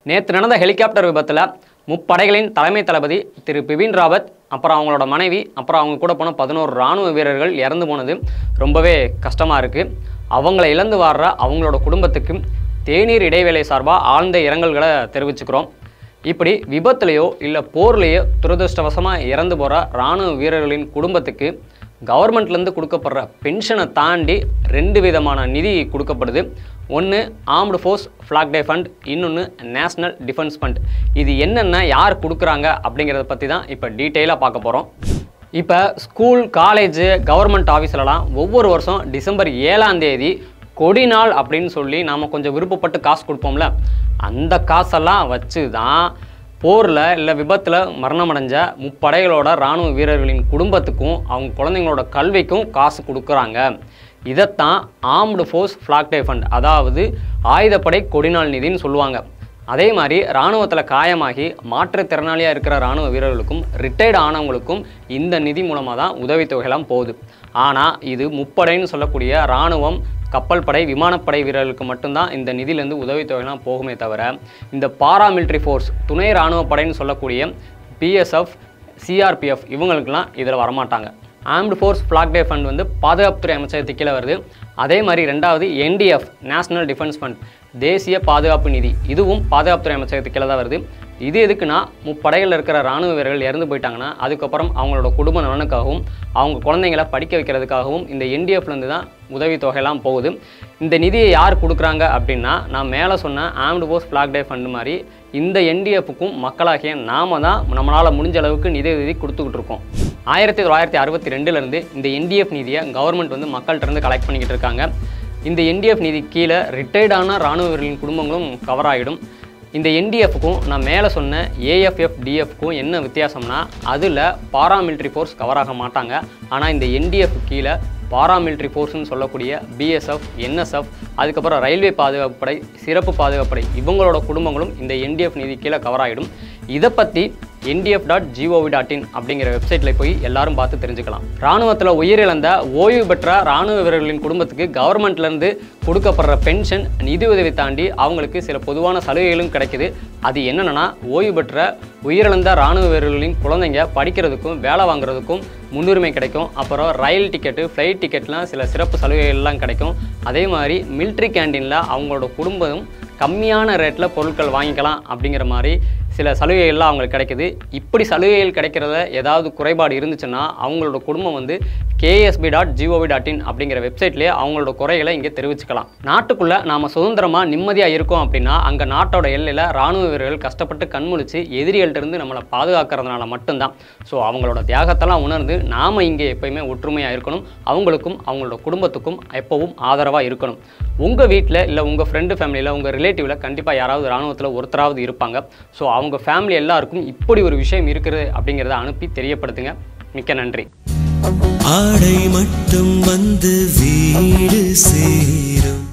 நேற்று நடந்த ஹெலிகாப்டர் விபத்தில் முப்படைகளின் தலைமை தளபதி திரு பிபின் ராவத் அப்புறம் அவங்களோட மனைவி அப்புறம் அவங்க கூட போன பதினோரு ராணுவ வீரர்கள் இறந்து போனது ரொம்பவே கஷ்டமாக இருக்குது அவங்கள இழந்து வாடுற அவங்களோட குடும்பத்துக்கு தேநீர் இடைவேளை சார்பாக ஆழ்ந்த இரங்கல்களை தெரிவிச்சுக்கிறோம் இப்படி விபத்துலேயோ இல்லை போர்லேயோ துரதிருஷ்டவசமாக இறந்து போகிற இராணுவ வீரர்களின் குடும்பத்துக்கு கவர்மெண்ட்லேருந்து கொடுக்கப்படுற பென்ஷனை தாண்டி ரெண்டு விதமான நிதி கொடுக்கப்படுது ஒன்று armed forces flag day fund இன்னொன்று நேஷ்னல் டிஃபென்ஸ் ஃபண்ட் இது என்னென்ன யார் கொடுக்குறாங்க அப்படிங்கிறத பற்றி தான் இப்போ டீட்டெயிலாக பார்க்க போகிறோம் இப்போ ஸ்கூல் காலேஜ் கவர்மெண்ட் ஆஃபீஸ்லலாம் ஒவ்வொரு வருஷம் டிசம்பர் ஏழாம் தேதி கொடி நாள் அப்படின்னு சொல்லி நாம் கொஞ்சம் விருப்பப்பட்டு காசு கொடுப்போம்ல அந்த காசெல்லாம் வச்சு தான் போரில் இல்லை விபத்தில் மரணமடைஞ்ச முப்படைகளோட இராணுவ வீரர்களின் குடும்பத்துக்கும் அவங்க குழந்தைங்களோட கல்விக்கும் காசு கொடுக்குறாங்க இதைத்தான் armed forces flag day fund அதாவது ஆயுதப்படை கொடிநாள் நிதின்னு சொல்லுவாங்க அதே மாதிரி இராணுவத்தில் காயமாகி மாற்றுத்திறனாளியாக இருக்கிற இராணுவ வீரர்களுக்கும் ரிட்டையர்டு ஆனவங்களுக்கும் இந்த நிதி மூலமாக தான் உதவித்தொகைலாம் போகுது ஆனால் இது முப்படைன்னு சொல்லக்கூடிய இராணுவம் கப்பல் படை விமானப்படை வீரர்களுக்கு மட்டும்தான் இந்த நிதியிலேருந்து உதவித்தொகைலாம் போகுமே தவிர இந்த பாராமிலிட்ரி ஃபோர்ஸ் துணை இராணுவ படைன்னு சொல்லக்கூடிய பிஎஸ்எஃப் சிஆர்பிஎஃப் இவங்களுக்கெல்லாம் இதில் வரமாட்டாங்க armed forces flag day fund வந்து பாதுகாப்புத்துறை அமைச்சகத்துக்கு கீழே வருது அதே மாதிரி ரெண்டாவது என்டிஎஃப் நேஷனல் டிஃபென்ஸ் ஃபண்ட் தேசிய பாதுகாப்பு நிதி இதுவும் பாதுகாப்புத்துறை அமைச்சகத்துக்கு கீழே தான் வருது இது எதுக்குன்னா முப்படைகளில் இருக்கிற ராணுவ வீரர்கள் இறந்து போயிட்டாங்கன்னா அதுக்கப்புறம் அவங்களோட குடும்ப நலனுக்காகவும் அவங்க குழந்தைங்களை படிக்க வைக்கிறதுக்காகவும் இந்த என்டிஎஃப்லேருந்து தான் உதவி தொகையெல்லாம் போகுது இந்த நிதியை யார் கொடுக்குறாங்க அப்படின்னா நான் மேலே சொன்ன armed forces flag day fund மாதிரி இந்த என்டிஎஃப்க்கும் மக்களாகிய நாம தான் நம்மளால் முடிஞ்ச அளவுக்கு நிதி உதவி கொடுத்துக்கிட்டு இருக்கோம் ஆயிரத்தி தொள்ளாயிரத்தி அறுபத்தி ரெண்டுலேருந்து இந்த என்டிஎஃப் நிதியை கவர்மெண்ட் வந்து மக்கள்கிட்ட இருந்து கலெக்ட் பண்ணிக்கிட்டு இருக்காங்க இந்த என்டிஎஃப் நிதி கீழே ரிட்டையர்டான இராணுவ வீரர்களின் குடும்பங்களும் கவர் ஆகிடும் இந்த என்டிஎஃப்க்கும் நான் மேலே சொன்ன ஏஎஃப்எஃப் டிஎஃப்க்கும் என்ன வித்தியாசம்னா அதில் பாராமிலிட்ரி ஃபோர்ஸ் கவர் ஆக மாட்டாங்க ஆனால் இந்த என்டிஎஃப் கீழே பாராமிலிட்ரி ஃபோர்ஸ்னு சொல்லக்கூடிய பிஎஸ்எஃப் என்எஸ்எஃப் அதுக்கப்புறம் ரயில்வே பாதுகாப்பு படை சிறப்பு பாதுகாப்பு படை இவங்களோட குடும்பங்களும் இந்த என்டிஎஃப் நிதி கீழே கவர் ஆகிடும் இதை பற்றி NDF dot G O V dot in அப்படிங்கிற வெப்சைட்டில் போய் எல்லாரும் பார்த்து தெரிஞ்சுக்கலாம் ராணுவத்தில் உயிரிழந்த ஓய்வு பெற்ற ராணுவ வீரர்களின் குடும்பத்துக்கு கவர்மெண்ட்லேருந்து கொடுக்கப்படுற பென்ஷன் நிதி உதவி தாண்டி அவங்களுக்கு சில பொதுவான சலுகைகளும் கிடைக்குது அது என்னென்னா ஓய்வு பெற்ற உயிரிழந்த ராணுவ வீரர்களின் குழந்தைங்க படிக்கிறதுக்கும் வேலை வாங்குறதுக்கும் முன்னுரிமை கிடைக்கும் அப்புறம் ரயில் டிக்கெட்டு ஃப்ளைட் டிக்கெட்லாம் சில சிறப்பு சலுகைகள்லாம் கிடைக்கும் அதே மாதிரி மிலிட்ரி கேண்டீனில் அவங்களோட குடும்பம் கம்மியான ரேட்டில் பொருட்கள் வாங்கிக்கலாம் அப்படிங்கிற மாதிரி சில சலுகைகள்லாம் அவங்களுக்கு கிடைக்குது இப்படி சலுகைகள் கிடைக்கிறத ஏதாவது குறைபாடு இருந்துச்சுன்னா அவங்களோட குடும்பம் வந்து KSB dot G O V dot in அப்படிங்கிற வெப்சைட்லேயே அவங்களோட குறைகளை இங்கே தெரிவிச்சுக்கலாம் நாட்டுக்குள்ளே நாம் சுதந்திரமாக நிம்மதியாக இருக்கோம் அப்படின்னா அங்கே நாட்டோட எல்லையில் ராணுவ வீரர்கள் கஷ்டப்பட்டு கண்முழிச்சு எதிரிகள்ட்ட இருந்து நம்மளை பாதுகாக்கிறதுனால மட்டும்தான் ஸோ அவங்களோட தியாகத்தெல்லாம் உணர்ந்து நாம் இங்கே எப்பயுமே ஒற்றுமையாக இருக்கணும் அவங்களுக்கும் அவங்களோட குடும்பத்துக்கும் எப்பவும் ஆதரவாக இருக்கணும் உங்கள் வீட்டில் இல்லை உங்கள் ஃப்ரெண்டு ஃபேமிலியில் உங்கள் ரிலேட்டிவில் கண்டிப்பாக யாராவது ராணுவத்தில் ஒருத்தராவது இருப்பாங்க ஸோ அவங்க ஃபேமிலி எல்லாருக்கும் இப்படி ஒரு விஷயம் இருக்குது அப்படிங்கிறத அனுப்பி தெரியப்படுத்துங்க மிக்க நன்றி ஆடை மட்டும் வந்து வீடு சேரும்